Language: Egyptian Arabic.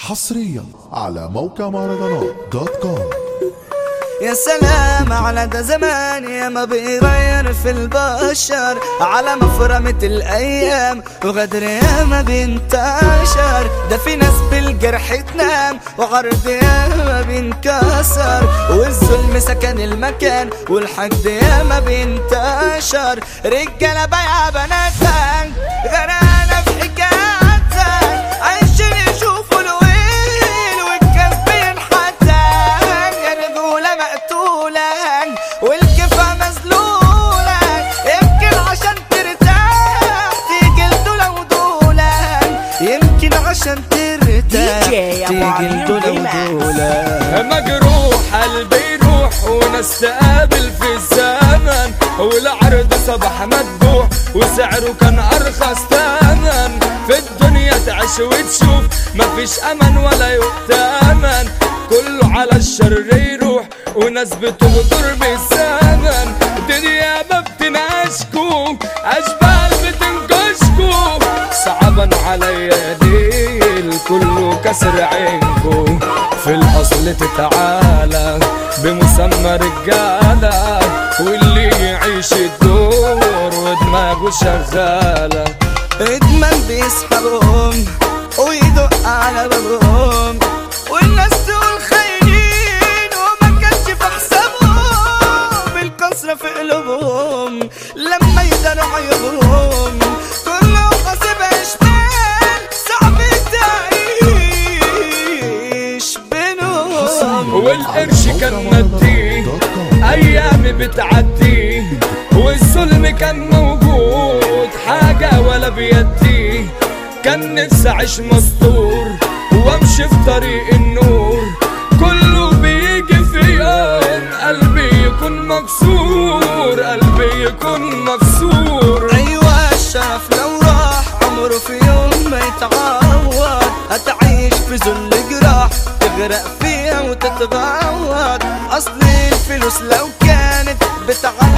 حصريا على موقع مهرجانات دوت كوم يا سلام على ده زمان يا ما بيغير في البشر على مفرمة الأيام وغدر يا ما بينتشر ده في ناس بالجرح تنام وعرض يا ما بينكسر والظلم سكن المكان والحقد يا ما بينتشر رجالة بايعة بناتك غرقانة في حكاياتك عايشين يشوفوا الويل والكسب ينحتك يا رجولة مقتولة والكفة مذلولة يمكن عشان ترتاح تيجي الدولة ودولة يمكن عشان ترتاح DJ يا تيجي معلم الدولة ريماكس. ودولة مجروح قلبي يروح وناس تقابل في الزمن والعرض صباح مذبوح وسعره كان ارخص ثمن في الدنيا تعيش وتشوف مفيش امل ولا يؤتمن كله على الشر يروح وناس بتغدر بالزمن دنيا ما بتناشكو اشبال بتنكشكو صعبا عليا ديل كله كسر عينكو في الاصل تتعالى بمسمى رجاله واللي يعيش الدور ودماغه شغاله ادمان بيسحبهم ويدق على بابهم والناس تقول خاينين وما كانش في حسابهم الكسرة في قلوبهم لما يداروا عيوبهم كله غصب اشبال صعب تعيش بينهم والقرش كان مديه ايامي بتعدي والظلم كان موجود حاجة ولا بيدي كان نفسي اعيش مستور وامشي في طريق النور كله بيجي في يوم قلبي يكون مكسور قلبي يكون مكسور ايوه الشرف لو راح عمره في يوم ما يتعوض هتعيش في ذل جراح تغرق فيها وتتغوط اصل الفلوس لو كانت بتعلق